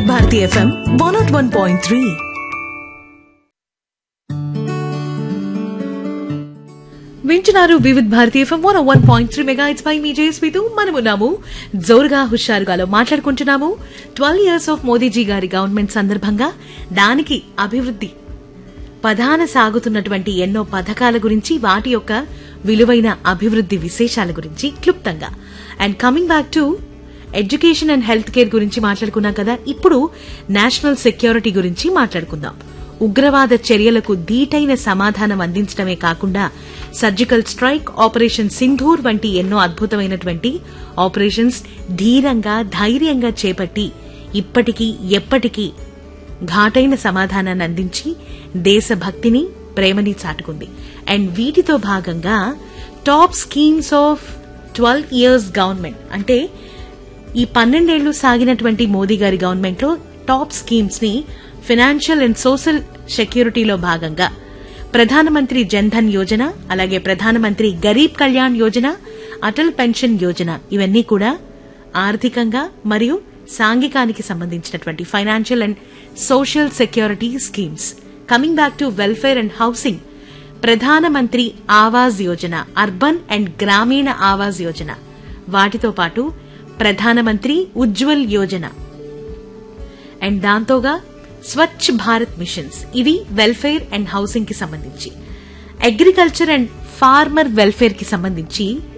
వివిధ Bharati FM one nought one point three వింటున్నారు Vividh Bharati FM one one point three megahertz పై మీ జేఎస్పీతో మనమున్నాము జోరుగా హుషారుగాలో మాట్లాడుకుంటున్నాము ట్వెల్వ్ ఇయర్స్ ఆఫ్ మోదీజీ గారి గవర్నమెంట్ సందర్భంగా దానికి అభివృద్ధి ప్రధాన సాగుతున్నటువంటి ఎన్నో పథకాల గురించి వాటి యొక్క విలువైన అభివృద్ధి విశేషాల గురించి క్లుప్తంగా and coming back to education and health care గురించి మాట్లాడుకున్నాం కదా ఇప్పుడు నేషనల్ సెక్యూరిటీ గురించి మాట్లాడుకుందాం ఉగ్రవాద చర్యలకు ధీటైన సమాధానం అందించడమే కాకుండా సర్జికల్ స్ట్రైక్ ఆపరేషన్ సింధూర్ వంటి ఎన్నో అద్భుతమైనటువంటి ఆపరేషన్స్ ధీరంగా ధైర్యంగా చేపట్టి ఇప్పటికీ ఎప్పటికీ ఘాటైన సమాధానాన్ని అందించి దేశభక్తిని ప్రేమని చాటుకుంది అండ్ వీటితో భాగంగా top schemes of twelve years government అంటే ఈ పన్నెండేళ్లు సాగినటువంటి మోదీ గారి గవర్నమెంట్ లో టాప్ స్కీమ్స్ ని ఫినాన్షియల్ అండ్ సోషల్ సెక్యూరిటీలో భాగంగా ప్రధానమంత్రి జన్ధన్ యోజన అలాగే ప్రధానమంత్రి గరీబ్ కళ్యాణ్ యోజన అటల్ పెన్షన్ యోజన ఇవన్నీ కూడా ఆర్థికంగా మరియు సాంఘికానికి సంబంధించినటువంటి financial and social security schemes coming back to welfare and housing Pradhan Mantri Awas Yojana urban and గ్రామీణ ఆవాస్ యోజన వాటితో పాటు ప్రధానమంత్రి ఉజ్వల్ యోజన అండ్ దాంతోగా స్వచ్ఛ భారత్ మిషన్స్ ఇవి వెల్ఫేర్ అండ్ హౌసింగ్ కి సంబంధించి అగ్రికల్చర్ అండ్ ఫార్మర్ వెల్ఫేర్ కి సంబంధించి